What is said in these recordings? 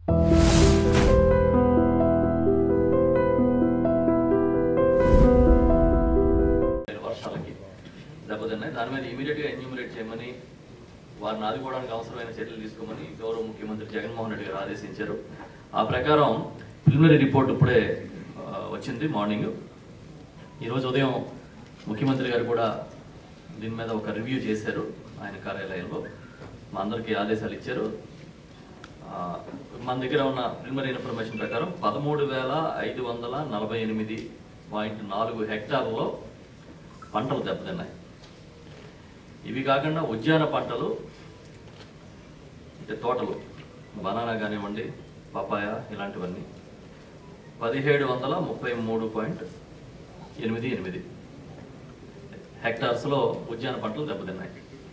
వర్షాలకి దెబ్బతిన్నాయి దాని మీద ఇమీడియట్గా ఎన్యూమరేట్ చేయమని వారిని ఆదుకోవడానికి అవసరమైన చర్యలు తీసుకోమని గౌరవ ముఖ్యమంత్రి జగన్మోహన్ రెడ్డి గారు ఆదేశించారు ఆ ప్రకారం ప్రిలిమినరీ రిపోర్ట్ ఇప్పుడే ఆ, వచ్చింది మార్నింగ్ ఈరోజు ఉదయం ముఖ్యమంత్రి గారు కూడా దీని మీద ఒక రివ్యూ చేశారు ఆయన కార్యాలయంలో మా అందరికీ ఆదేశాలు ఇచ్చారు ఆ, మన దగ్గర ఉన్న ప్రిలిమినరీ ఇన్ఫర్మేషన్ ప్రకారం పదమూడు వేల ఐదు వందల నలభై ఎనిమిది పాయింట్ నాలుగు హెక్టార్లలో పంటలు దెబ్బతిన్నాయి ఇవి కాకుండా ఉద్యాన పంటలు అంటే తోటలు బనానా కానివ్వండి పపాయ ఇలాంటివన్నీ పదిహేడు వందల ముప్పై మూడు పాయింట్ ఎనిమిది ఎనిమిది హెక్టార్స్లో ఉద్యాన పంటలు దెబ్బతిన్నాయి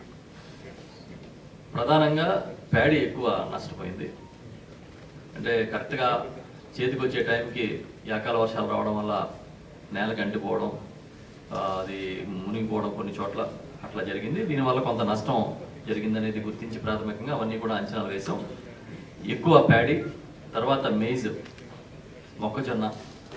ప్రధానంగా ప్యాడీ ఎక్కువ నష్టపోయింది అంటే కరెక్ట్గా చేతికి వచ్చే టైంకి ఈ అకాల వర్షాలు రావడం వల్ల నేల కంటిపోవడం ఆ, అది మునిగిపోవడం కొన్ని చోట్ల అట్లా జరిగింది దీనివల్ల కొంత నష్టం జరిగిందనేది గుర్తించి ప్రాథమికంగా అవన్నీ కూడా అంచనాలు వేసాం ఎక్కువ ప్యాడీ తర్వాత మేజ్ మొక్కజొన్న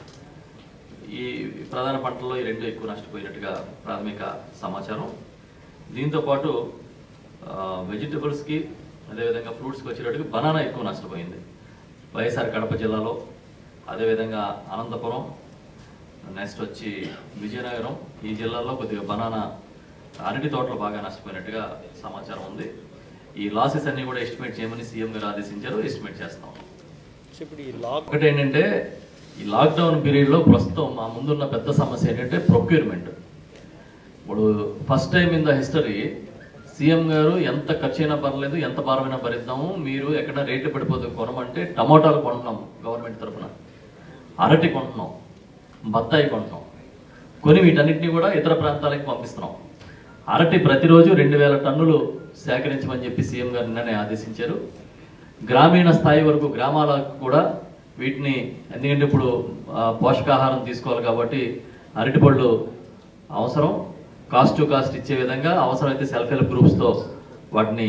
ఈ ప్రధాన పంటల్లో ఈ రెండు ఎక్కువ నష్టపోయినట్టుగా ప్రాథమిక సమాచారం దీంతో పాటు వెజిటబుల్స్కి అదేవిధంగా ఫ్రూట్స్కి వచ్చేటట్టుగా బనానా ఎక్కువ నష్టపోయింది వైఎస్ఆర్ కడప జిల్లాలో అదేవిధంగా అనంతపురం నెక్స్ట్ వచ్చి విజయనగరం ఈ జిల్లాల్లో కొద్దిగా బనానా అరటి తోటలు బాగా నష్టపోయినట్టుగా సమాచారం ఉంది ఈ లాసెస్ అన్ని కూడా ఎస్టిమేట్ చేయమని సీఎం గారు ఆదేశించారు ఎస్టిమేట్ చేస్తాం సో ఇప్పుడు ఈ లాక్ ఒకటి ఏంటంటే ఈ లాక్డౌన్ పీరియడ్లో ప్రస్తుతం మా ముందున్న పెద్ద సమస్య ఏంటంటే ప్రొక్యూర్మెంట్ ఇప్పుడు first time in the history CM garu ఎంత ఖర్చు అయినా పర్లేదు ఎంత భారమైనా భరిద్దాము మీరు ఎక్కడ రేటు పడిపోతుంది కొనమంటే టమోటాలు కొంటున్నాం గవర్నమెంట్ తరఫున అరటి కొంటున్నాం బత్తాయి కొంటున్నాం కొని వీటన్నిటిని కూడా ఇతర ప్రాంతాలకు పంపిస్తున్నాం అరటి ప్రతిరోజు రెండు వేల టన్నులు సేకరించమని చెప్పి సీఎం గారు నిన్ననే ఆదేశించారు గ్రామీణ స్థాయి వరకు గ్రామాలకు కూడా వీటిని ఎందుకంటే ఇప్పుడు ఆ, పోషకాహారం తీసుకోవాలి కాబట్టి అరటిపళ్ళు అవసరం కాస్ట్ టు కాస్ట్ ఇచ్చే విధంగా అవసరమైతే సెల్ఫ్ హెల్ప్ గ్రూప్స్తో వాటిని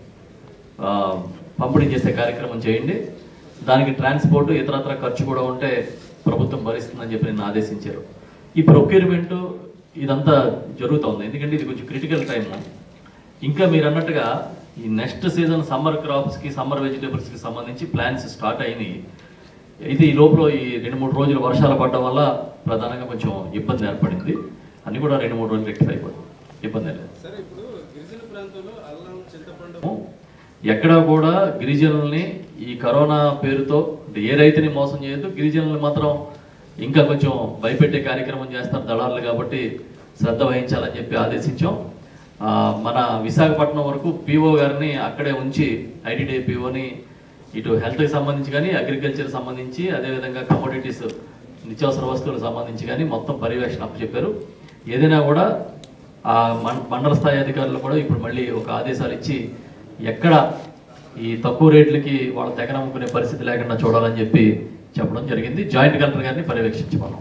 ఆ, పంపిణీ చేసే కార్యక్రమం చేయండి దానికి ట్రాన్స్పోర్ట్ ఇతరత్ర ఖర్చు కూడా ఉంటే ప్రభుత్వం భరిస్తుందని చెప్పి నిన్న ఆదేశించారు ఈ ప్రొక్యూర్మెంట్ ఇదంతా జరుగుతోంది ఎందుకంటే ఇది కొంచెం క్రిటికల్ టైము ఇంకా మీరు అన్నట్టుగా ఈ నెక్స్ట్ సీజన్ సమ్మర్ క్రాప్స్కి సమ్మర్ వెజిటేబుల్స్కి సంబంధించి ప్లాన్స్ స్టార్ట్ అయినాయి అయితే ఈ లోపల ఈ రెండు మూడు రోజులు వర్షాలు పడడం వల్ల ప్రధానంగా కొంచెం ఇబ్బంది ఏర్పడింది అన్ని కూడా రెండు మూడు రోజులు రెక్టిఫై అయిపోయింది ఇబ్బంది ఏం లేదు సరే ఇప్పుడు గిరిజన ప్రాంతంలో అల్లం చింతపండు ఎక్కడా కూడా గిరిజనుల్ని ఈ కరోనా పేరుతో అంటే ఏ రైతుని మోసం చేయొద్దు గిరిజనుల్ని మాత్రం ఇంకా కొంచెం భయపెట్టే కార్యక్రమం చేస్తారు దళారులు కాబట్టి శ్రద్ధ వహించాలని చెప్పి ఆదేశించాం ఆ, మన విశాఖపట్నం వరకు పీఓ గారిని అక్కడే ఉంచి ఐటీడీ పీఓని ఇటు హెల్త్కి సంబంధించి కానీ అగ్రికల్చర్ సంబంధించి అదేవిధంగా కమోడిటీస్ నిత్యావసర వస్తువులకు సంబంధించి కానీ మొత్తం పర్యవేక్షణ అప్పచెప్పారు ఏదైనా కూడా ఆ మం- మండల స్థాయి అధికారులు కూడా ఇప్పుడు మళ్ళీ ఒక ఆదేశాలు ఇచ్చి ఎక్కడ ఈ తక్కువ రేట్లకి వాళ్ళ తెగ అమ్ముకునే పరిస్థితి లేకుండా చూడాలని చెప్పి చెప్పడం జరిగింది జాయింట్ కలెక్టర్ గారిని పర్యవేక్షించమన్నాం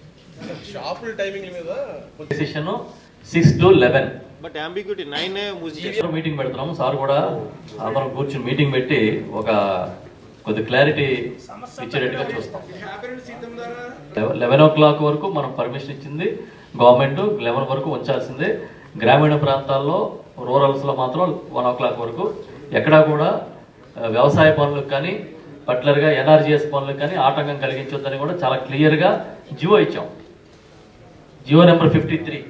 షాపుల టైమింగ్ మీద decision six to eleven but ambiguity nine మూసి మీటింగ్ పెడుతున్నాం సార్ కూడా అందరం కూర్చుని మీటింగ్ పెట్టి ఒక కొద్ది క్లారిటీ ఇచ్చేటట్టుగా చూస్తాం హ్యాపీ సీతం ద్వారా లెవెన్ ఓ క్లాక్ వరకు మనం పర్మిషన్ ఇచ్చింది గవర్నమెంట్ లెవెన్ వరకు ఉంచాల్సిందే గ్రామీణ ప్రాంతాల్లో రూరల్స్లో మాత్రం వన్ ఓ క్లాక్ వరకు ఎక్కడా కూడా ఆ, వ్యవసాయ పనులకు కానీ పర్టికులర్గా ఎన్ఆర్జీఎస్ పనులకు కానీ ఆటంకం కలిగించొద్దని కూడా చాలా క్లియర్గా జియో ఇచ్చాం GO number fifty three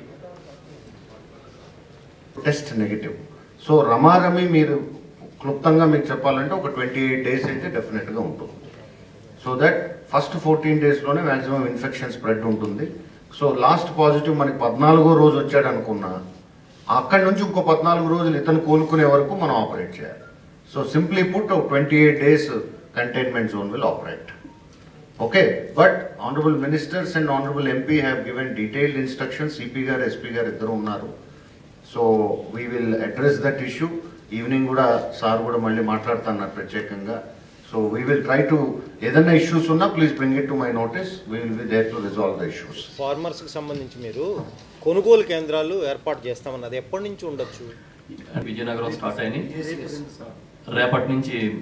test negative so రమారమి మీరు క్లుప్తంగా మీకు చెప్పాలంటే ఒక ట్వంటీ ఎయిట్ డేస్ అయితే డెఫినెట్గా ఉంటుంది సో దట్ ఫస్ట్ ఫోర్టీన్ డేస్లోనే మ్యాక్సిమం ఇన్ఫెక్షన్ స్ప్రెడ్ ఉంటుంది సో లాస్ట్ పాజిటివ్ మనకి పద్నాలుగో రోజు వచ్చాడు అనుకున్నా అక్కడి నుంచి ఇంకో పద్నాలుగు రోజులు ఇతను కోలుకునే వరకు మనం ఆపరేట్ చేయాలి so simply put twenty eight days containment zone will operate okay but honourable ministers and honourable MP have given detailed instructions CP garu SP garu ఇద్దరు ఉన్నారు so we will address that issue evening కూడా sir కూడా మళ్ళీ మాట్లాడుతున్నారు ప్రత్యేకంగా so we will try to ఏదైనా issues ఉన్నా please bring it to my notice we will be there to resolve the issues farmers కి సంబంధించి మీరు కొనుగోలు కేంద్రాలు ఏర్పాటు చేస్తామన్నది ఎప్పటి నుంచి ఉండొచ్చు విజయనగరం స్టార్ట్ అయినాయి రేపటి నుంచి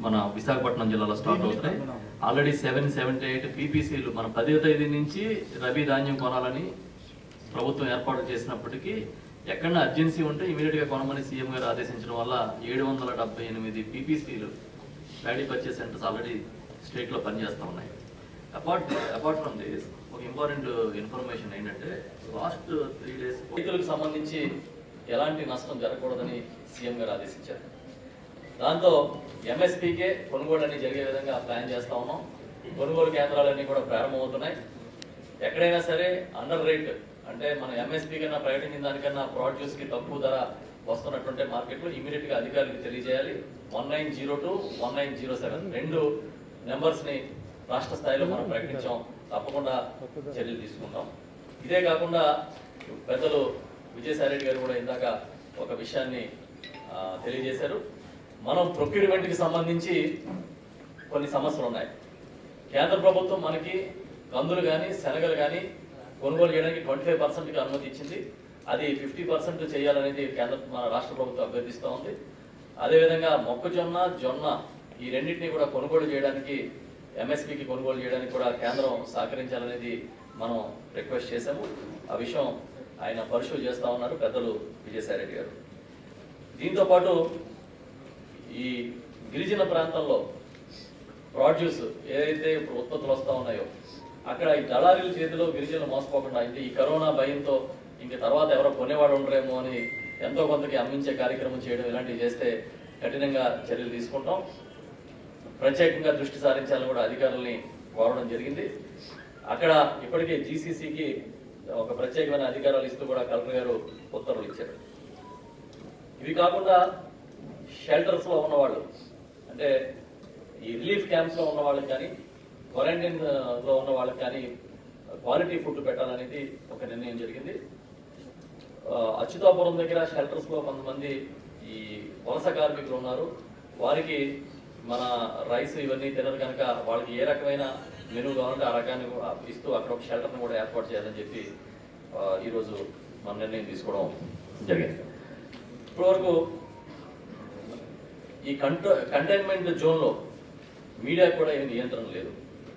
మన విశాఖపట్నం జిల్లాలో స్టార్ట్ అవుతున్నాయి ఆల్రెడీ సెవెన్ సెవెంటీ ఎయిట్ పీపీసీలు మన పదో తేదీ నుంచి రబీ ధాన్యం కొనాలని ప్రభుత్వం ఏర్పాటు చేసినప్పటికీ ఎక్కడన్నా అర్జెన్సీ ఉంటే ఇమీడియట్ గా కొనమని సీఎం గారు ఆదేశించడం వల్ల ఏడు వందల డెబ్బై ఎనిమిది పీపీసీలు paddy purchase centres already state లో పనిచేస్తా ఉన్నాయి అపార్ట్ అపార్ట్ ఫ్రమ్ దిస్ ఒక ఇంపార్టెంట్ ఇన్ఫర్మేషన్ ఏంటంటే లాస్ట్ త్రీ డేస్ రైతులకు సంబంధించి ఎలాంటి నష్టం జరగకూడదని సీఎం గారు ఆదేశించారు దాంతో ఎంఎస్పీకే కొనుగోళ్ళన్నీ జరిగే విధంగా ప్లాన్ చేస్తా ఉన్నాం కొనుగోలు కేంద్రాలన్నీ కూడా ప్రారంభమవుతున్నాయి ఎక్కడైనా సరే అండర్ రేట్ అంటే మన ఎంఎస్పీ కన్నా ప్రకటించిన దానికన్నా ప్రొడ్యూస్ కి తక్కువ ధర వస్తున్నటువంటి మార్కెట్లో ఇమీడియట్ గా అధికారులకు తెలియజేయాలి one nine zero two one nine zero seven రెండు నెంబర్స్ ని రాష్ట్ర స్థాయిలో మనం ప్రకటించాం తప్పకుండా చర్యలు తీసుకుంటాం ఇదే కాకుండా పెద్దలు విజయసాయి రెడ్డి గారు కూడా ఇందాక ఒక విషయాన్ని ఆ, తెలియజేశారు మనం ప్రొక్యూర్మెంట్ కి సంబంధించి కొన్ని సమస్యలు ఉన్నాయి కేంద్ర ప్రభుత్వం మనకి కందులు కానీ శనగలు కానీ కొనుగోలు చేయడానికి ట్వంటీ ఫైవ్ పర్సెంట్కి అనుమతి ఇచ్చింది అది ఫిఫ్టీ పర్సెంట్ చేయాలనేది కేంద్ర మన రాష్ట్ర ప్రభుత్వం అభ్యర్థిస్తూ ఉంది అదేవిధంగా మొక్కజొన్న జొన్న ఈ రెండింటిని కూడా కొనుగోలు చేయడానికి ఎంఎస్పికి కొనుగోలు చేయడానికి కూడా కేంద్రం సహకరించాలనేది మనం రిక్వెస్ట్ చేశాము ఆ విషయం ఆయన పరిశీలి చేస్తా ఉన్నారు పెద్దలు విజయసాయి రెడ్డి గారు దీంతో పాటు ఈ గిరిజన ప్రాంతంలో ప్రాడ్యూస్ ఏదైతే ఇప్పుడు ఉత్పత్తులు వస్తూ ఉన్నాయో అక్కడ ఈ దళారీల చేతిలో గిరిజనులు మోసపోకుండా అయితే ఈ కరోనా భయంతో ఇంక తర్వాత ఎవరో కొనేవాడు ఉండరేమో అని ఎంతో కొంతకి అమ్మించే కార్యక్రమం చేయడం ఇలాంటివి చేస్తే కఠినంగా చర్యలు తీసుకుంటాం ప్రత్యేకంగా దృష్టి సారించాలని కూడా అధికారుల్ని కోరడం జరిగింది అక్కడ ఇప్పటికే జీసీసీకి ఒక ప్రత్యేకమైన అధికారాలు ఇస్తూ కూడా కలెక్టర్ గారు ఉత్తర్వులు ఇచ్చారు ఇవి కాకుండా షెల్టర్స్ లో ఉన్నవాళ్ళు అంటే ఈ రిలీఫ్ క్యాంప్స్ లో ఉన్న వాళ్ళకి కానీ క్వారంటైన్ లో ఉన్న వాళ్ళకి కానీ క్వాలిటీ ఫుడ్ పెట్టాలనేది ఒక నిర్ణయం జరిగింది ఆ, అచ్యుతాపురం దగ్గర షెల్టర్స్ లో కొంతమంది ఈ వలస కార్మికులు ఉన్నారు వారికి మన రైస్ ఇవన్నీ తినరు కనుక వాళ్ళకి ఏ రకమైన మెనూ కావాలంటే ఆ రకాన్ని కూడా ఇస్తూ అక్కడ ఒక షెల్టర్ని కూడా ఏర్పాటు చేయాలని చెప్పి ఆ, ఈరోజు మన నిర్ణయం తీసుకోవడం జరిగింది ఇప్పటివరకు ఈ కంట కంటైన్మెంట్ జోన్లో మీడియా కూడా ఏమి నియంత్రణ లేదు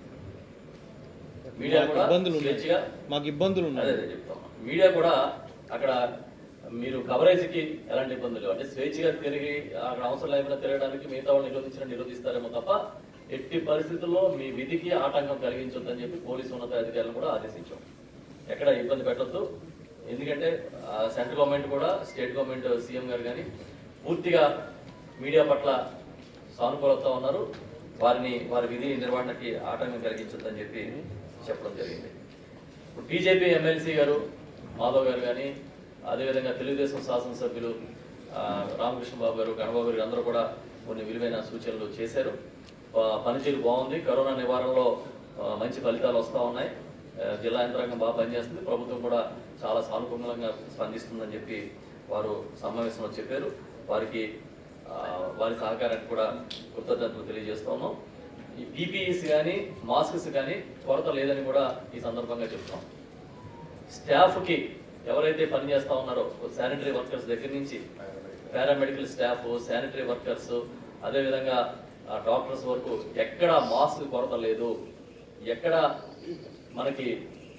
మీడియా మాకు కూడా ఇబ్బందులు ఉన్నాయి. స్వేచ్ఛగా మాకు ఇబ్బందులు అదే ఉన్నాయి అదే చెప్తాం మీడియా కూడా అక్కడ మీరు కవరేజ్కి ఎలాంటి ఇబ్బందులు లేవు అంటే స్వేచ్ఛగా తిరిగి అక్కడ అవసరం లేకుండా తిరగడానికి మిగతా వాళ్ళు నిరోధించిన నిరోధిస్తారేమో తప్ప ఎట్టి పరిస్థితుల్లో మీ విధికి ఆటంకం కలిగించొద్దని చెప్పి పోలీసు ఉన్నతాధికారులను కూడా ఆదేశించాం ఎక్కడ ఇబ్బంది పెట్టొద్దు ఎందుకంటే ఆ, సెంట్రల్ గవర్నమెంట్ కూడా స్టేట్ గవర్నమెంట్ సీఎం గారు కానీ పూర్తిగా మీడియా పట్ల సానుకూలత ఉన్నారు వారిని వారి విధి నిర్వహణకి ఆటంకం కలిగించొద్దని చెప్పి చెప్పడం జరిగింది ఇప్పుడు బీజేపీ ఎమ్మెల్సీ గారు మాధవ్ గారు కానీ అదేవిధంగా తెలుగుదేశం శాసనసభ్యులు ఆ, రామకృష్ణ బాబు గారు గణబాబు గారు అందరూ కూడా కొన్ని విలువైన సూచనలు చేశారు ఆ, పనితీరు బాగుంది కరోనా నివారణలో ఆ, మంచి ఫలితాలు వస్తూ ఉన్నాయి ఆ, జిల్లా యంత్రాంగం బాగా పనిచేస్తుంది ప్రభుత్వం కూడా చాలా సానుకూలంగా స్పందిస్తుందని చెప్పి వారు సమావేశంలో చెప్పారు వారికి ఆ, వారి సహకారానికి కూడా కృతజ్ఞతలు తెలియజేస్తా ఉన్నాం ఈ పీపీఈస్ కానీ మాస్క్స్ కానీ కొరత లేదని కూడా ఈ సందర్భంగా చెప్తాం స్టాఫ్కి ఎవరైతే పనిచేస్తా ఉన్నారో శానిటరీ వర్కర్స్ దగ్గర నుంచి పారామెడికల్ స్టాఫ్ శానిటరీ వర్కర్స్ అదేవిధంగా డాక్టర్స్ వరకు ఎక్కడ మాస్క్ కొరత లేదు ఎక్కడ మనకి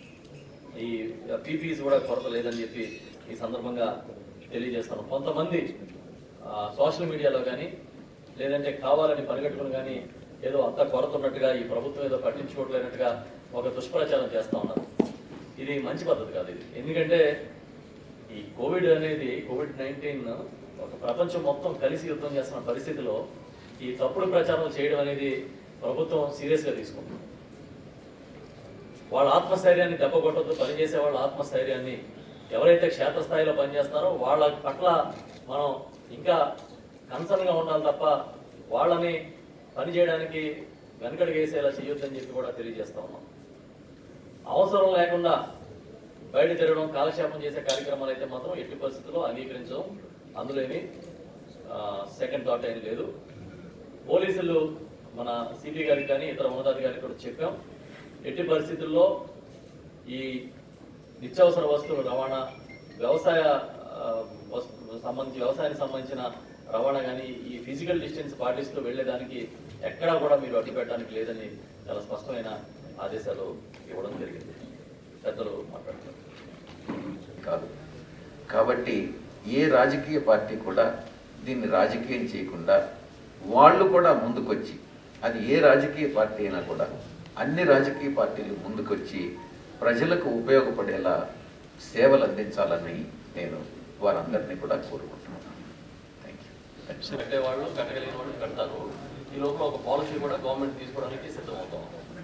ఈ పీపీస్ కూడా కొరత లేదని చెప్పి ఈ సందర్భంగా తెలియజేస్తాను కొంతమంది సోషల్ మీడియాలో కానీ లేదంటే కావాలని పరిగెట్టుకుని కానీ ఏదో అంత కొరత ఉన్నట్టుగా ఈ ప్రభుత్వం ఏదో పట్టించుకోవట్లేనట్టుగా ఒక దుష్ప్రచారం చేస్తా ఉన్నారు ఇది మంచి పద్ధతి కాదు ఇది ఎందుకంటే ఈ కోవిడ్ అనేది కోవిడ్ నైన్టీన్ ఒక ప్రపంచం మొత్తం కలిసి యుద్ధం చేస్తున్న పరిస్థితిలో ఈ తప్పుడు ప్రచారం చేయడం అనేది ప్రభుత్వం సీరియస్గా తీసుకుంటుంది వాళ్ళ ఆత్మస్థైర్యాన్ని దెబ్బ కొట్టద్దు పనిచేసే వాళ్ళ ఆత్మస్థైర్యాన్ని ఎవరైతే క్షేత్రస్థాయిలో పనిచేస్తారో వాళ్ళ పట్ల మనం ఇంకా కన్సర్న్ గా ఉండాలి తప్ప వాళ్ళని పని చేయడానికి వెనకడికి వేసేలా చేయొద్దని చెప్పి కూడా తెలియజేస్తా ఉన్నాం అవసరం లేకుండా బయట తిరగడం కాలక్షేపం చేసే కార్యక్రమాలు అయితే మాత్రం ఎట్టి పరిస్థితుల్లో అంగీకరించడం అందులో ఏమి సెకండ్ థాట్ ఏం లేదు పోలీసులు మన సిపి గారికి కానీ ఇతర ఉన్నతాధికారికి కూడా చెప్పాం ఎట్టి పరిస్థితుల్లో ఈ నిత్యావసర వస్తువుల రవాణా వ్యవసాయ ఆ, వస్తు- సంబంధించి వ్యవసాయానికి సంబంధించిన రవాణా కానీ ఈ ఫిజికల్ డిస్టెన్స్ పాటిస్తూ వెళ్ళేదానికి ఎక్కడా కూడా మీరు అడ్డు పెట్టడానికి లేదని చాలా స్పష్టమైన ఆదేశాలు ఇవ్వడం జరిగింది పెద్దలు మాట్లాడుతున్నారు కాదు కాబట్టి ఏ రాజకీయ పార్టీ కూడా దీన్ని రాజకీయం చేయకుండా వాళ్ళు కూడా ముందుకొచ్చి అది ఏ రాజకీయ పార్టీ అయినా కూడా అన్ని రాజకీయ పార్టీలు ముందుకొచ్చి ప్రజలకు ఉపయోగపడేలా సేవలు అందించాలని నేను వారందరినీ కూడా కోరుకుంటున్నాను థ్యాంక్ యూ కట్టే వాళ్ళు కట్టగలిగిన వాళ్ళు కడతారు ఈ లోపల ఒక పాలసీ కూడా గవర్నమెంట్ తీసుకోవడానికి సిద్ధమవుతాం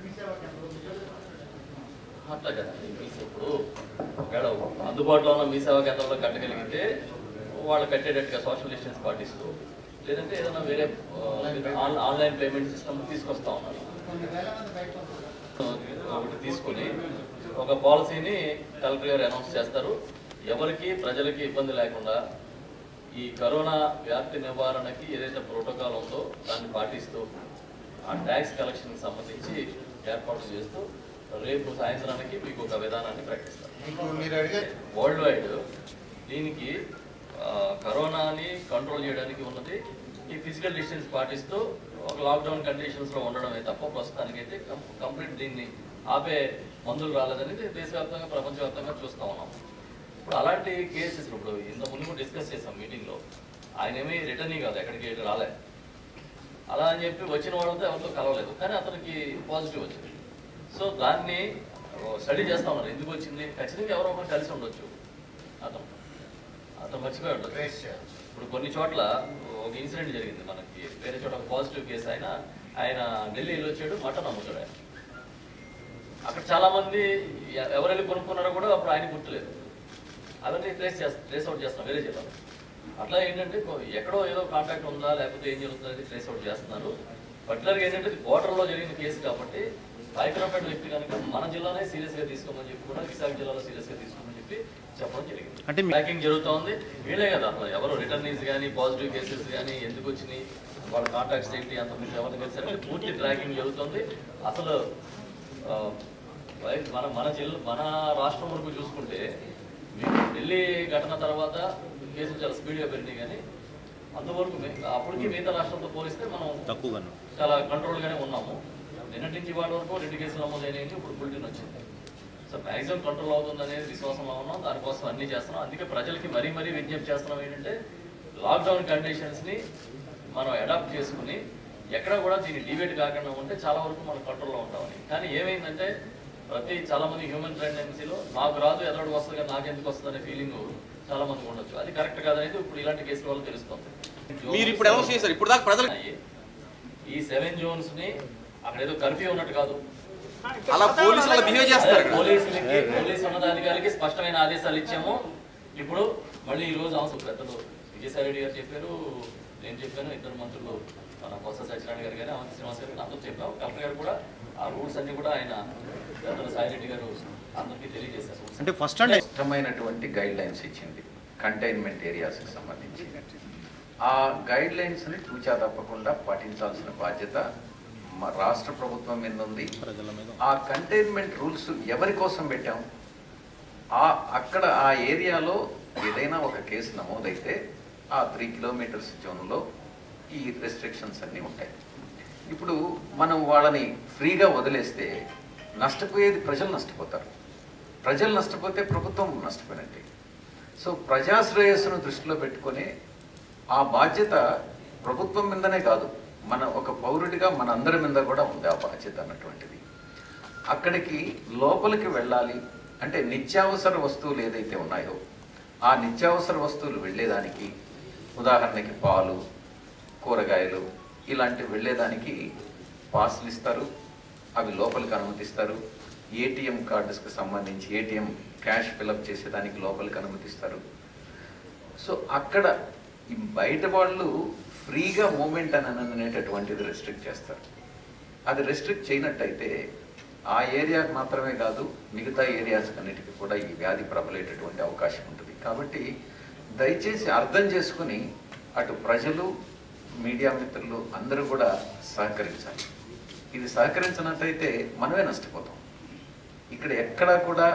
అట్లా కదండి మీ సే- ఇప్పుడు ఒకవేళ అందుబాటులో ఉన్న మీ సేవా కేంద్రంలో కట్టగలిగితే వాళ్ళు కట్టేటట్టుగా సోషల్ డిస్టెన్స్ పాటిస్తూ లేదంటే ఏదైనా వేరే ఆ, ఆన్- ఆన్లైన్ పేమెంట్ సిస్టమ్ తీసుకొస్తా ఉన్నారు ఒకటి తీసుకొని ఒక పాలసీని కలెక్టర్ గారు అనౌన్స్ చేస్తారు ఎవరికి ప్రజలకి ఇబ్బంది లేకుండా ఈ కరోనా వ్యాప్తి నివారణకి ఏదైతే ప్రోటోకాల్ ఉందో దాన్ని పాటిస్తూ ఆ ట్యాక్స్ కలెక్షన్కి సంబంధించి ఏర్పాట్లు చేస్తూ రేపు సాయంత్రానికి మీకు ఒక విధానాన్ని ప్రకటిస్తారు మీరు అడిగే వరల్డ్ వైడ్ దీనికి ఆ, కరోనాని కంట్రోల్ చేయడానికి ఉన్నది ఈ ఫిజికల్ డిస్టెన్స్ పాటిస్తూ ఒక లాక్డౌన్ కండిషన్స్ లో ఉండడమే తప్ప ప్రస్తుతానికి అయితే కంప్లీట్ దీన్ని ఆపే మందులు రాలేదని దేశవ్యాప్తంగా ప్రపంచవ్యాప్తంగా చూస్తా ఉన్నాం ఇప్పుడు అలాంటి కేసెస్ ఇప్పుడు ఇంత ముందు కూడా డిస్కస్ చేసాం మీటింగ్ లో ఆయన ఏమీ రిటర్న్ కాదు ఎక్కడికి రాలే అలా అని చెప్పి వచ్చిన వాళ్ళతో ఎవరితో కలవలేదు కానీ అతనికి పాజిటివ్ వచ్చింది సో దాన్ని స్టడీ చేస్తా ఉన్నారు ఎందుకు వచ్చింది ఖచ్చితంగా ఎవరో ఒకరు కలిసి ఉండొచ్చు అతను అతను మర్చిపోయి ఉండొచ్చు ట్రేస్ చేయాలి ఇప్పుడు కొన్ని చోట్ల ఒక ఇన్సిడెంట్ జరిగింది మనకి వేరే చోట ఒక పాజిటివ్ కేసు ఆయన ఆయన ఢిల్లీ వెళ్ళి వచ్చాడు మటన్ అమ్ముతాడు ఆయన అక్కడ చాలా మంది ఎ- ఎవరు వెళ్ళి కొనుక్కున్నారో కూడా అప్పుడు ఆయన గుర్తులేదు అవన్నీ ట్రేస్ చేస్తా ట్రేస్ అవుట్ చేస్తున్నాం వేరే జిల్లాలో అట్లా ఏంటంటే కొ- ఎక్కడో ఏదో కాంటాక్ట్ ఉందా లేకపోతే ఏం జరుగుతుంది అనేది ట్రేస్ అవుట్ చేస్తున్నారు పర్టికులర్గా ఏంటంటే ఇది border లో జరిగిన కేసు కాబట్టి హైదరాబాద్ వ్యక్తి కనుక మన జిల్లానే సీరియస్ గా తీసుకోమని చెప్పి కూడా విశాఖ జిల్లాలో సీరియస్ గా తీసుకోమని చెప్పి చెప్పడం జరిగింది అంటే మీ- ట్రాకింగ్ జరుగుతోంది వీళ్ళే కదా అసలు ఎవరు రిటర్నీస్ కానీ పాజిటివ్ కేసెస్ కానీ ఎందుకు వచ్చినాయి వాళ్ళ కాంటాక్ట్స్ ఏంటి అంత మీరు ఎవరిని కలిసారంటే పూర్తి ట్రాకింగ్ జరుగుతుంది అసలు ఆ, వై- మన మన జిల్లా మన రాష్ట్రం వరకు చూసుకుంటే మీకు ఢిల్లీ ఘటన తర్వాత కేసులు చాలా స్పీడ్గా పెరిగినాయి కానీ అంతవరకు మి- అప్పటికి మిగతా రాష్ట్రంతో పోలిస్తే మనం తక్కువగాను చాలా కంట్రోల్గానే ఉన్నాము నిన్నటి నుంచి ఇవాళ వరకు రెండు కేసులు నమోదైనాయి ఇప్పుడు బులెటిన్ వచ్చింది సో మ్యాక్సిమం కంట్రోల్ అవుతుంది అనేది విశ్వాసంలో ఉన్నాం దానికోసం అన్ని చేస్తున్నాం అందుకే ప్రజలకి మరీ మరీ విజ్ఞప్తి చేస్తున్నాం ఏంటంటే లాక్డౌన్ కండిషన్స్ని మనం అడాప్ట్ చేసుకుని ఎక్కడ కూడా దీన్ని డిబేట్ కాకుండా ఉంటే చాలా వరకు మనం కంట్రోల్లో ఉంటామని కానీ ఏమైందంటే ప్రతి చాలా మంది హ్యూమన్ టెండెన్సీలో నాకు రాదు ఎదరడు వస్తుంది కానీ నాకెందుకు వస్తుంది అనే ఫీలింగ్ చాలా మందికి ఉండొచ్చు అది కరెక్ట్ కాదనేది ఇప్పుడు ఇలాంటి కేసుల వల్ల తెలుస్తుంది మీరు ఇప్పుడు అనౌన్స్ చేశారు ఇప్పుడు దాకా ప్రజలు అయ్యి, ఈ సెవెన్ జోన్స్ ని అక్కడ ఏదో కర్ఫ్యూ ఉన్నట్టు కాదు అలా పోలీసులు అలా బిహేవ్ చేస్తారు అదే పోలీసులకి పోలీసు ఉన్నతాధికారికి స్పష్టమైన ఆదేశాలు ఇచ్చాము ఇప్పుడు మళ్ళీ ఈ రోజు అవసరం పెద్దలు విజయసాయి రెడ్డి గారు చెప్పారు నేను చెప్పాను ఇద్దరు మంత్రులు మన బొత్స సత్యనారాయణ గారు కానీ అవంతి శ్రీనివాస్ గారు అందరూ చెప్పాం కలెక్టర్ గారు కూడా ఆ రూల్స్ అన్ని కూడా ఆయన పెద్దలు సాయి రెడ్డి గారు అందరికీ తెలియజేశారు rules. అంటే ఫస్ట్ అండ్ స్పష్టమైనటువంటి గైడ్ లైన్స్ ఇచ్చింది కంటైన్మెంట్ ఏరియాస్కి సంబంధించి ఆ గైడ్ లైన్స్ని తూచా తప్పకుండా పాటించాల్సిన బాధ్యత మా రాష్ట్ర ప్రభుత్వం మీద ఉంది ప్రజల మీద ఆ కంటైన్మెంట్ రూల్స్ ఎవరి కోసం పెట్టాం ఆ అక్కడ ఆ ఏరియాలో ఏదైనా ఒక కేసు నమోదైతే ఆ త్రీ కిలోమీటర్స్ జోన్లో ఈ రెస్ట్రిక్షన్స్ అన్నీ ఉంటాయి ఇప్పుడు మనం వాళ్ళని ఫ్రీగా వదిలేస్తే నష్టపోయేది ప్రజలు నష్టపోతారు ప్రజలు నష్టపోతే ప్రభుత్వం నష్టపోయినట్టే సో ప్రజాశ్రేయస్సును దృష్టిలో పెట్టుకొని ఆ బాధ్యత ప్రభుత్వం మీదనే కాదు మన ఒక పౌరుడిగా మన అందరి మీద కూడా ఉంది ఆ బాధ్యత అన్నటువంటిది అక్కడికి లోపలికి వెళ్ళాలి అంటే నిత్యావసర వస్తువులు ఏదైతే ఉన్నాయో ఆ నిత్యావసర వస్తువులు వెళ్ళేదానికి ఉదాహరణకి పాలు కూరగాయలు ఇలాంటివి వెళ్ళేదానికి పాస్లు ఇస్తారు అవి లోపలికి అనుమతిస్తారు ఏటీఎం కార్డ్స్కి సంబంధించి ఏటీఎం క్యాష్ ఫిలప్ చేసేదానికి లోపలికి అనుమతిస్తారు సో అక్కడ ఈ బయట వాళ్ళు ఫ్రీగా మూమెంట్ అని అనేటటువంటిది రెస్ట్రిక్ట్ చేస్తారు అది రెస్ట్రిక్ట్ చేయనట్టయితే ఆ ఏరియాకి మాత్రమే కాదు మిగతా ఏరియాస్ అన్నిటికీ కూడా ఈ వ్యాధి ప్రబలేటటువంటి అవకాశం ఉంటుంది కాబట్టి దయచేసి అర్థం చేసుకుని అటు ప్రజలు మీడియా మిత్రులు అందరూ కూడా సహకరించాలి ఇది సహకరించినట్టయితే మనమే నష్టపోతాం ఇక్కడ ఎక్కడా కూడా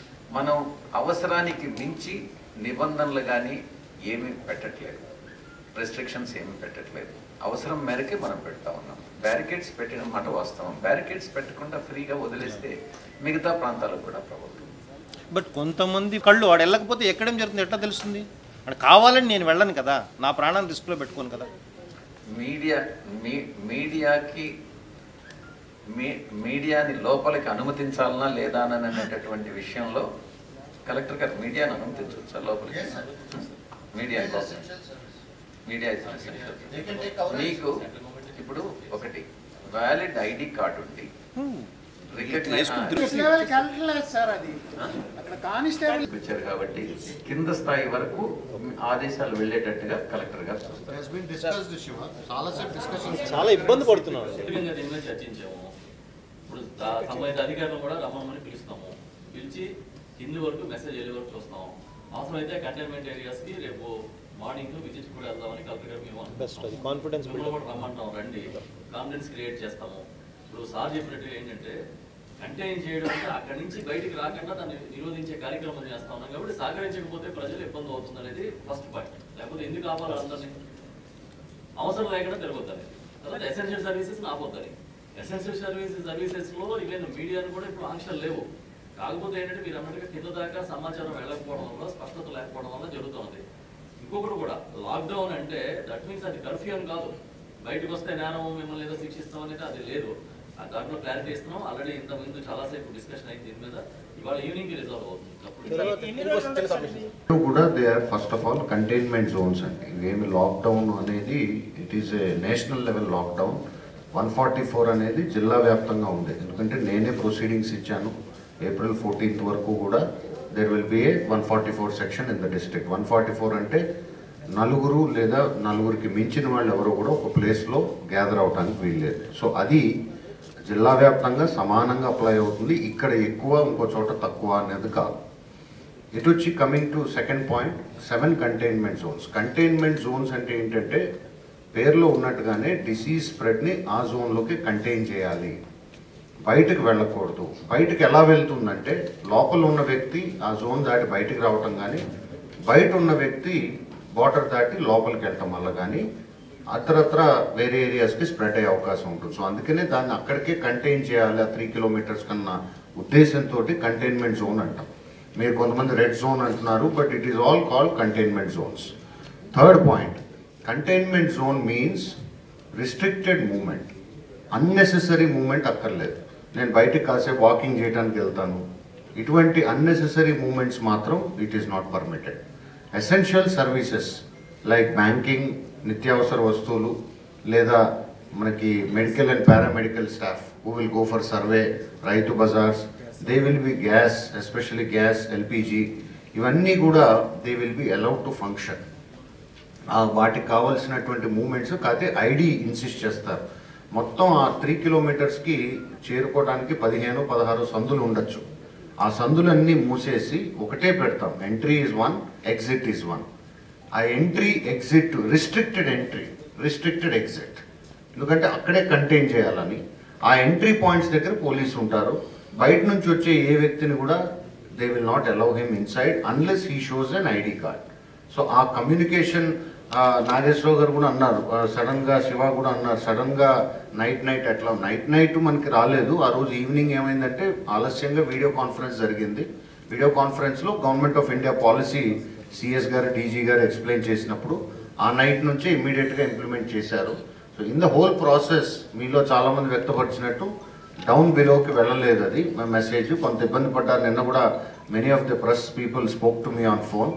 మనం అవసరానికి మించి నిబంధనలు కానీ ఏమీ పెట్టట్లేదు రెస్ట్రిక్షన్స్ ఏమి పెట్టట్లేదు అవసరం మేరకే మనం పెడతా ఉన్నాం బ్యారికేడ్స్ పెట్టిన మాట వాస్తవం బ్యారికేడ్స్ పెట్టకుండా ఫ్రీగా వదిలేస్తే మిగతా ప్రాంతాలకు కూడా ప్రభుత్వం బట్ కొంతమంది కళ్ళు వాడు వెళ్ళకపోతే ఎక్కడేం జరుగుతుంది ఎట్లా తెలుస్తుంది వాడు కావాలని నేను వెళ్ళను కదా నా ప్రాణాన్ని రిస్క్లో పెట్టుకోను కదా మీడియా మీ మీడియాకి మీ మీడియాని లోపలికి అనుమతించాలనా లేదా అని అనేటటువంటి విషయంలో కలెక్టర్ గారు మీడియాని అనుమతించవచ్చా లోపలికి మీడియా కోసం మీడియా is essential. మీకు ఇప్పుడు ఒకటి వ్యాలిడ్ ఐడి కార్డు ఉండి రికగ్నైజ్ లెవెల్కి వెళ్ళట్లేదు సార్ అది అక్కడ కానిస్టేబుల్ ఇచ్చారు కాబట్టి కింద స్థాయి వరకు ఆదేశాలు వెళ్ళేటట్టుగా కలెక్టర్ గారు చూస్తారు చాలా ఇబ్బంది పడుతున్నాడు సుదీర్ఘంగా దీని మీద చర్చించాము ఇప్పుడు దా- సంబంధిత అధికారులు కూడా రమ్మని పిలుస్తాము పిలిచి కింది వరకు మెసేజ్ వెళ్ళే వరకు చూస్తాం అవసరమైతే కంటైన్మెంట్ ఏరియాస్ కి రేపు మార్నింగ్ విజిట్ కూడా వెళ్దామని కలెక్టర్ గారు మేము బెస్ట్ అది కాన్ఫిడెన్స్ మిమ్మల్ని కూడా రమ్మంటాం రండి కాన్ఫిడెన్స్ క్రియేట్ చేస్తాము ఇప్పుడు సార్ చెప్పినట్టుగా ఏంటంటే కంటైన్ చేయడం అంటే అక్కడి నుంచి బయటికి రాకుండా దాన్ని నిరోధించే కార్యక్రమం చేస్తా ఉన్నాం కాబట్టి సహకరించకపోతే ప్రజలు ఇబ్బంది అవుతుంది అనేది ఫస్ట్ పాయింట్ లేకపోతే ఎందుకు ఆపాలి అందరినీ అవసరం లేకుండా తిరుగుతుంది తర్వాత ఎసెన్షియల్ సర్వీసెస్ ఆపోతాయి ఎసెన్షియల్ సర్వీసెస్ సర్వీసెస్ లో ఈవెన్ మీడియాను కూడా ఇప్పుడు ఆంక్షలు లేవు కాకపోతే ఏంటంటే మీరు అన్నట్టుగా కింద దాకా సమాచారం వెళ్ళకపోవడం వల్ల స్పష్టత లేకపోవడం వల్ల జరుగుతుంది ఇంకొకటి కూడా లాక్డౌన్ అంటే దట్ మీన్స్ అది కర్ఫ్యూ అని కాదు బయటకు వస్తే నేరం మిమ్మల్ని ఏదో శిక్షిస్తాం అనేది అది లేదు ఆ దాంట్లో క్లారిటీ ఇస్తున్నాం ఆల్రెడీ ఇంత ముందు చాలాసేపు డిస్కషన్ అయింది దీని మీద ఇవాళ ఈవినింగ్ రిజాల్వ్ అవుతుంది తప్పుడు కూడా they are first of all containment zones అండి ఇవేమి లాక్డౌన్ అనేది it is a national level lockdown one forty four అనేది జిల్లా వ్యాప్తంగా ఉంది ఎందుకంటే నేనే ప్రొసీడింగ్స్ ఇచ్చాను ఏప్రిల్ ఫోర్టీన్త్ వరకు కూడా there will be a one forty four section in the district one forty four అంటే నలుగురు లేదా నలుగురికి మించిన వాళ్ళు ఎవరు కూడా ఒక ప్లేస్లో గ్యాదర్ అవడానికి వీల్లేదు సో అది జిల్లా వ్యాప్తంగా సమానంగా అప్లై అవుతుంది ఇక్కడ ఎక్కువ ఇంకో చోట తక్కువ అనేది కాదు ఇటు వచ్చి coming to second point seven containment zones containment zones అంటే ఏంటంటే పేర్లో ఉన్నట్టుగానే డిసీజ్ స్ప్రెడ్ని ఆ జోన్లోకి కంటైన్ చేయాలి బయటకు వెళ్ళకూడదు బయటకు ఎలా వెళ్తుందంటే లోపల ఉన్న వ్యక్తి ఆ జోన్ దాటి బయటకు రావటం కానీ బయట ఉన్న వ్యక్తి బార్డర్ దాటి లోపలికి వెళ్ళటం వల్ల కానీ అత్రత్ర వేరే ఏరియాస్కి స్ప్రెడ్ అయ్యే అవకాశం ఉంటుంది సో అందుకనే దాన్ని అక్కడికే కంటైన్ చేయాలి ఆ త్రీ కిలోమీటర్స్ కన్నా ఉద్దేశంతో కంటైన్మెంట్ జోన్ అంటాం మీరు కొంతమంది రెడ్ జోన్ అంటున్నారు but it is all called containment zones third point containment zone means restricted movement unnecessary movement అక్కర్లేదు నేను బయటికి కాసేపు వాకింగ్ చేయడానికి వెళ్తాను ఇటువంటి అన్నెసెసరీ మూమెంట్స్ మాత్రం it is not permitted essential services like banking నిత్యావసర వస్తువులు లేదా మనకి medical and paramedical staff who will go for survey రైతు బజార్స్ they will be gas especially gas LPG ఇవన్నీ కూడా they will be allowed to function ఆ వాటికి కావాల్సినటువంటి మూమెంట్స్ కాకపోతే ఐడి ఇన్సిస్ట్ చేస్తారు మొత్తం ఆ త్రీ కిలోమీటర్స్కి చేరుకోవడానికి పదిహేను పదహారు సందులు ఉండొచ్చు ఆ సందులన్నీ మూసేసి ఒకటే పెడతాం entry is one exit is one ఆ entry exit restricted entry restricted exit ఎందుకంటే అక్కడే కంటైన్ చేయాలని ఆ ఎంట్రీ పాయింట్స్ దగ్గర పోలీసు ఉంటారు బయట నుంచి వచ్చే ఏ వ్యక్తిని కూడా they will not allow him inside unless he shows an ID card so ఆ కమ్యూనికేషన్ నాగేశ్వరరావు గారు కూడా అన్నారు సడన్ గా శివ కూడా అన్నారు సడన్ గా నైట్ నైట్ ఎట్లా నైట్ నైట్ మనకి రాలేదు ఆ రోజు ఈవినింగ్ ఏమైందంటే ఆలస్యంగా వీడియో కాన్ఫరెన్స్ జరిగింది వీడియో కాన్ఫరెన్స్ లో government of India policy CS గారు డీజీ గారు ఎక్స్ప్లెయిన్ చేసినప్పుడు ఆ నైట్ నుంచే ఇమ్మీడియట్ గా ఇంప్లిమెంట్ చేశారు so in the whole process మీలో చాలా మంది వ్యక్తపరిచినట్టు డౌన్ బిలోకి వెళ్ళలేదు అది మెసేజ్ కొంత ఇబ్బంది పడ్డారు నిన్న కూడా many of the press people spoke to me on phone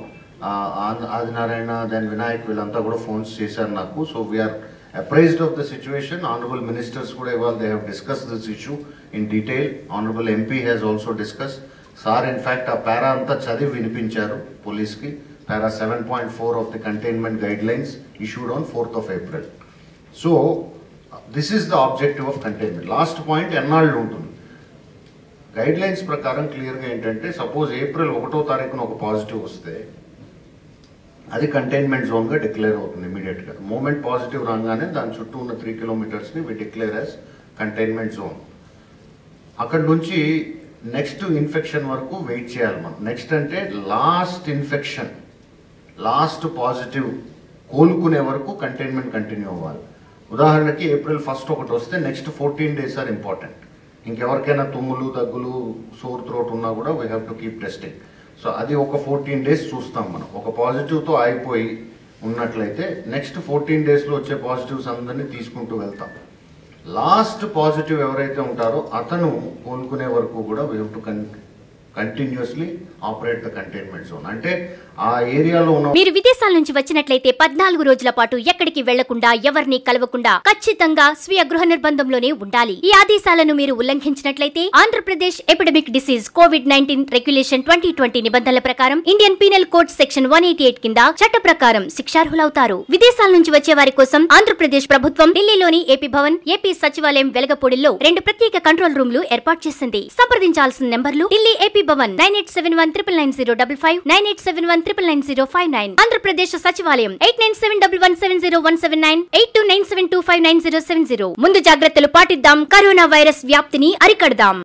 Adinarayana then Vinayak వీళ్ళంతా కూడా ఫోన్స్ చేశారు నాకు so we are apprised of the situation honourable ministers కూడా ఇవాళ they have discuss this issue in detail honourable MP has also discuss sir in fact ఆ para అంతా చదివి వినిపించారు పోలీస్కి para seven point four of the containment guidelines issued on fourth of April so this is the objective of containment last point ఎన్నాళ్ళు ఉంటుంది guide lines ప్రకారం క్లియర్గా ఏంటంటే సపోజ్ ఏప్రిల్ ఒకటో తారీఖున ఒక పాజిటివ్ వస్తే అది కంటైన్మెంట్ జోన్గా డిక్లేర్ అవుతుంది ఇమీడియట్గా మూమెంట్ పాజిటివ్ రాగానే దాని చుట్టూ ఉన్న త్రీ కిలోమీటర్స్ని we declare as containment zone అక్కడ నుంచి నెక్స్ట్ ఇన్ఫెక్షన్ వరకు వెయిట్ చేయాలి మనం నెక్స్ట్ అంటే లాస్ట్ ఇన్ఫెక్షన్ లాస్ట్ పాజిటివ్ కోలుకునే వరకు కంటైన్మెంట్ కంటిన్యూ అవ్వాలి ఉదాహరణకి ఏప్రిల్ ఫస్ట్ ఒకటి వస్తే next fourteen days are important ఇంకెవరికైనా తుమ్ములు దగ్గులు సోర్ త్రోట్ ఉన్నా కూడా we have to keep testing so అది ఒక ఫోర్టీన్ డేస్ చూస్తాం మనం ఒక పాజిటివ్తో అయిపోయి ఉన్నట్లయితే నెక్స్ట్ ఫోర్టీన్ డేస్లో వచ్చే పాజిటివ్స్ అందరినీ తీసుకుంటూ వెళ్తాం లాస్ట్ పాజిటివ్ ఎవరైతే ఉంటారో అతను కోలుకునే వరకు కూడా we have to con continuously operate the containment zone అంటే ఆ ఏరియాలో ఉన్న మీరు విదేశాల నుంచి వచ్చినట్లయితే పద్నాలుగు రోజుల పాటు ఎక్కడికి వెళ్లకుండా ఎవరిని కలవకుండా ఖచ్చితంగా స్వీయ గృహ నిర్బంధంలోనే ఉండాలి ఈ ఆదేశాలను మీరు ఉల్లంఘించినట్లయితే Andhra Pradesh epidemic disease COVID nineteen regulation twenty twenty నిబంధనల ప్రకారం Indian penal code section one eighty eight కింద చట్ట ప్రకారం శిక్షార్హులవుతారు విదేశాల నుంచి వచ్చే వారి కోసం ఆంధ్రప్రదేశ్ ప్రభుత్వం ఢిల్లీలోని ఏపీ భవన్ ఏపీ సచివాలయం వెలగపూడిలో రెండు ప్రత్యేక కంట్రోల్ రూమ్లు ఏర్పాటు చేసింది సంప్రదించాల్సిన నెంబర్లు Delhi AP Bhavan nine eight seven one triple nine zero double five nine eight seven one triple nine zero five nine Andhra Pradesh సచివాలయం eight nine seven double one seven zero one seven nine eight two nine seven two five nine zero seven zero ముందు జాగ్రత్తలు పాటిద్దాం corona virus వ్యాప్తిని అరికడదాం